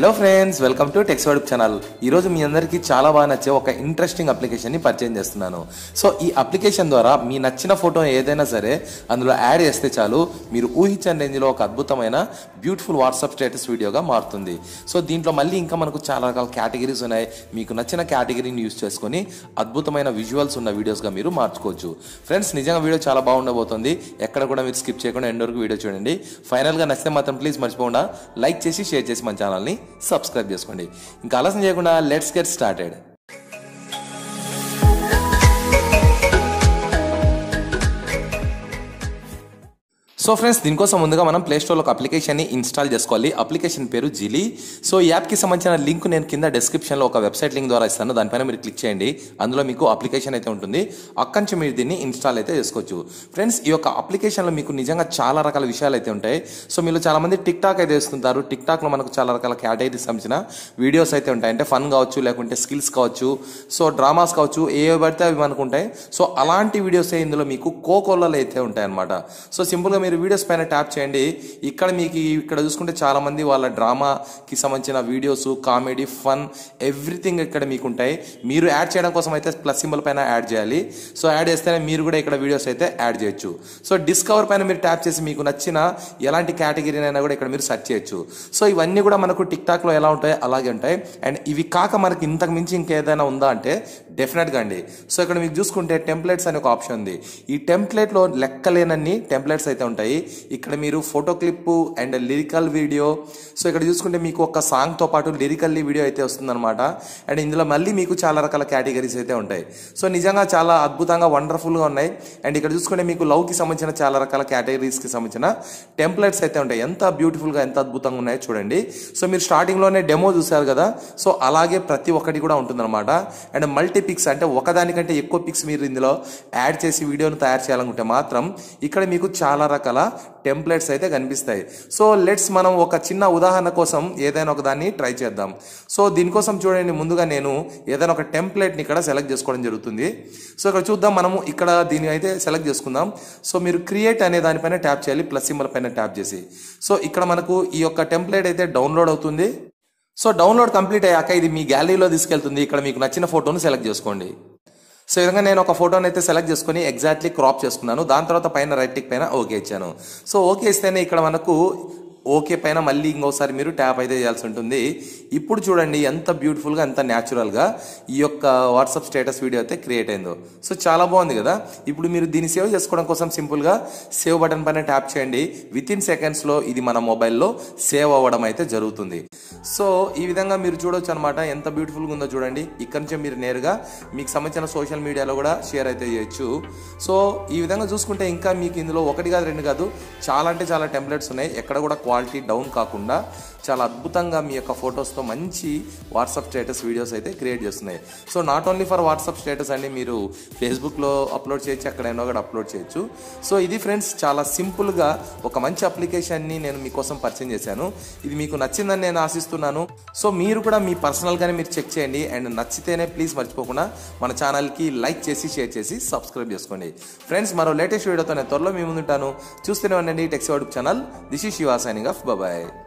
hello friends welcome to Tex Word channel ఈరోజు మీ అందరికీ చాలా బాగా నచ్చే ఒక ఇంట్రెస్టింగ్ అప్లికేషన్ని పరిచయం చేస్తున్నాను సో ఈ అప్లికేషన్ ద్వారా మీ నచ్చిన ఫోటో ఏదైనా సరే అందులో యాడ్ చేస్తే చాలు మీరు ఊహించని రేంజ్లో ఒక అద్భుతమైన బ్యూటిఫుల్ వాట్సాప్ స్టేటస్ వీడియోగా మారుతుంది సో దీంట్లో మళ్ళీ ఇంకా మనకు చాలా రకాల కేటగిరీస్ ఉన్నాయి మీకు నచ్చిన కేటగిరీని యూస్ చేసుకొని అద్భుతమైన విజువల్స్ ఉన్న వీడియోస్గా మీరు మార్చుకోవచ్చు ఫ్రెండ్స్ నిజంగా వీడియో చాలా బాగుండబోతుంది ఎక్కడ కూడా మీరు స్కిప్ చేయకుండా ఎండ్ వరకు వీడియో చూడండి ఫైనల్గా నచ్చితే మాత్రం ప్లీజ్ మర్చిపోకుండా లైక్ చేసి షేర్ చేసి మన ఛానల్ని సబ్స్క్రైబ్ చేసుకోండి ఇంకా ఆలస్యం చేయకుండా let's get started so friends దీనికోసం ముందుగా మనం ప్లే స్టోర్లో ఒక అప్లికేషన్ని ఇన్స్టాల్ చేసుకోవాలి అప్లికేషన్ పేరు జిలీ సో ఈ యాప్కి సంబంధించిన లింక్ నేను కింద డిస్క్రిప్షన్లో ఒక వెబ్సైట్ లింక్ ద్వారా ఇస్తాను దానిపైన మీరు క్లిక్ చేయండి అందులో మీకు అప్లికేషన్ అయితే ఉంటుంది అక్కడి నుంచి మీరు దీన్ని ఇన్స్టాల్ అయితే చేసుకోవచ్చు ఫ్రెండ్స్ ఈ యొక్క అప్లికేషన్లో మీకు నిజంగా చాలా రకాల విషయాలు అయితే ఉంటాయి సో మీరు చాలా మంది టిక్ టాక్ అయితే వేస్తుంటారు టిక్ టాక్లో మనకు చాలా రకాల కేటగిరీస్ సంబంధించిన వీడియోస్ అయితే ఉంటాయి అంటే ఫన్ కావచ్చు లేకుంటే స్కిల్స్ కావచ్చు సో డ్రామాస్ కావచ్చు ఏ పడితే అవి మనకు ఉంటాయి సో అలాంటి వీడియోస్ ఇందులో మీకు కోకోలలో అయితే ఉంటాయి అనమాట సో సింపుల్గా మీరు వీడియోస్ పైన ట్యాప్ చేయండి ఇక్కడ మీకు ఇక్కడ చూసుకుంటే చాలా మంది వాళ్ళ డ్రామాకి సంబంధించిన వీడియోస్ కామెడీ ఫన్ ఎవ్రీథింగ్ ఇక్కడ మీకు ఉంటాయి మీరు యాడ్ చేయడం కోసం అయితే ప్లస్ సింబల్ పైన యాడ్ చేయాలి సో యాడ్ చేస్తేనే మీరు కూడా ఇక్కడ వీడియోస్ అయితే యాడ్ చేయొచ్చు సో డిస్కవర్ పైన మీరు ట్యాప్ చేసి మీకు నచ్చిన ఎలాంటి కేటగిరీనైనా కూడా ఇక్కడ మీరు సెర్చ్ చేయొచ్చు సో ఇవన్నీ కూడా మనకు టిక్ టాక్లో ఎలా ఉంటాయి అలాగే ఉంటాయి అండ్ ఇవి కాక మనకి ఇంతకు మించి ఇంకేదైనా ఉందా అంటే డెఫినెట్గా అండి సో ఇక్కడ మీకు చూసుకుంటే టెంప్లెట్స్ అనే ఒక ఆప్షన్ ఉంది ఈ టెంప్లెట్లో లెక్కలేనన్ని టెంప్లెట్స్ అయితే ఉంటాయి ఇక్కడ మీరు photo clip and lyrical video so ఇక్కడ చూసుకుంటే మీకు ఒక సాంగ్తో పాటు లిరికల్లీ వీడియో అయితే వస్తుందన్నమాట అండ్ ఇందులో మళ్ళీ మీకు చాలా రకాల కేటగిరీస్ అయితే ఉంటాయి సో నిజంగా చాలా అద్భుతంగా వండర్ఫుల్గా ఉన్నాయి అండ్ ఇక్కడ చూసుకుంటే మీకు లవ్కి సంబంధించిన చాలా రకాల కేటగిరీస్కి సంబంధించిన టెంప్లెట్స్ అయితే ఉంటాయి ఎంత బ్యూటిఫుల్గా ఎంత అద్భుతంగా ఉన్నాయో చూడండి సో మీరు స్టార్టింగ్లోనే డెమో చూసారు కదా సో అలాగే ప్రతి ఒక్కటి కూడా ఉంటుందన్నమాట అండ్ మల్టీ పిక్స్ అంటే ఒకదానికంటే ఎక్కువ పిక్స్ మీరు ఇందులో యాడ్ చేసి వీడియోను తయారు చేయాలనుకుంటే మాత్రం ఇక్కడ మీకు చాలా రకాల టెంప్లెట్స్ అయితే కనిపిస్తాయి సో లెట్స్ మనం ఒక చిన్న ఉదాహరణ కోసం ఏదైనా ఒక దాన్ని ట్రై చేద్దాం సో దీనికోసం చూడండి ముందుగా నేను ఏదైనా ఒక టెంప్లెట్ని ఇక్కడ సెలెక్ట్ చేసుకోవడం జరుగుతుంది సో ఇక్కడ చూద్దాం మనము ఇక్కడ దీన్ని అయితే సెలెక్ట్ చేసుకుందాం సో మీరు క్రియేట్ అనే దానిపైన ట్యాప్ చేయాలి ప్లస్ సింబల్ పైన ట్యాప్ చేసి సో ఇక్కడ మనకు ఈ యొక్క టెంప్లెట్ అయితే డౌన్లోడ్ అవుతుంది సో డౌన్లోడ్ కంప్లీట్ అయ్యాక ఇది మీ గ్యాలరీలో తీసుకెళ్తుంది ఇక్కడ మీకు నచ్చిన ఫోటోను సెలెక్ట్ చేసుకోండి సో ఈ విధంగా నేను ఒక ఫోటోని అయితే సెలెక్ట్ చేసుకుని ఎగ్జాక్ట్లీ క్రాప్ చేసుకున్నాను దాని తర్వాత పైన రైట్ టిక్ పైన ఓకే ఇచ్చాను సో ఓకే ఇస్తేనే ఇక్కడ మనకు ఓకే పైన మళ్ళీ ఇంకోసారి మీరు ట్యాప్ అయితే చేయాల్సి ఉంటుంది ఇప్పుడు చూడండి ఎంత బ్యూటిఫుల్గా ఎంత న్యాచురల్గా ఈ యొక్క వాట్సాప్ స్టేటస్ వీడియో అయితే క్రియేట్ అయిందో సో చాలా బాగుంది కదా ఇప్పుడు మీరు దీన్ని సేవ్ చేసుకోవడం కోసం సింపుల్గా సేవ్ బటన్ పైన ట్యాప్ చేయండి విత్ ఇన్ సెకండ్స్లో ఇది మన మొబైల్లో సేవ్ అవ్వడం అయితే జరుగుతుంది సో ఈ విధంగా మీరు చూడొచ్చు అనమాట ఎంత బ్యూటిఫుల్గా ఉందో చూడండి ఇక్కడ నుంచి మీరు నేరుగా మీకు సంబంధించిన సోషల్ మీడియాలో కూడా షేర్ అయితే చేయొచ్చు సో ఈ విధంగా చూసుకుంటే ఇంకా మీకు ఇందులో ఒకటి కాదు రెండు కాదు చాలా అంటే చాలా టెంప్లెట్స్ ఉన్నాయి ఎక్కడ కూడా క్వాలిటీ డౌన్ కాకుండా చాలా అద్భుతంగా మీ యొక్క ఫొటోస్తో మంచి వాట్సాప్ స్టేటస్ వీడియోస్ అయితే క్రియేట్ చేస్తున్నాయి so not only for WhatsApp status అండి మీరు ఫేస్బుక్లో అప్లోడ్ చేయొచ్చు ఎక్కడైనా కూడా అప్లోడ్ చేయొచ్చు సో ఇది ఫ్రెండ్స్ చాలా సింపుల్గా ఒక మంచి అప్లికేషన్ని నేను మీకోసం పరిచయం చేశాను ఇది మీకు నచ్చిందని నేను ఆశిస్తున్నాను సో మీరు కూడా మీ పర్సనల్గానే మీరు చెక్ చేయండి అండ్ నచ్చితేనే ప్లీజ్ మర్చిపోకుండా మన ఛానల్కి లైక్ చేసి షేర్ చేసి సబ్స్క్రైబ్ చేసుకోండి ఫ్రెండ్స్ మరో లేటెస్ట్ వీడియోతో నేను త్వరలో మీ ముందుంటాను చూస్తూనే ఉండండి టెక్స్ యూట్యూబ్ ఛానల్ దిస్ ఈ శివా సైనింగ్ ఆఫ్ బాయ్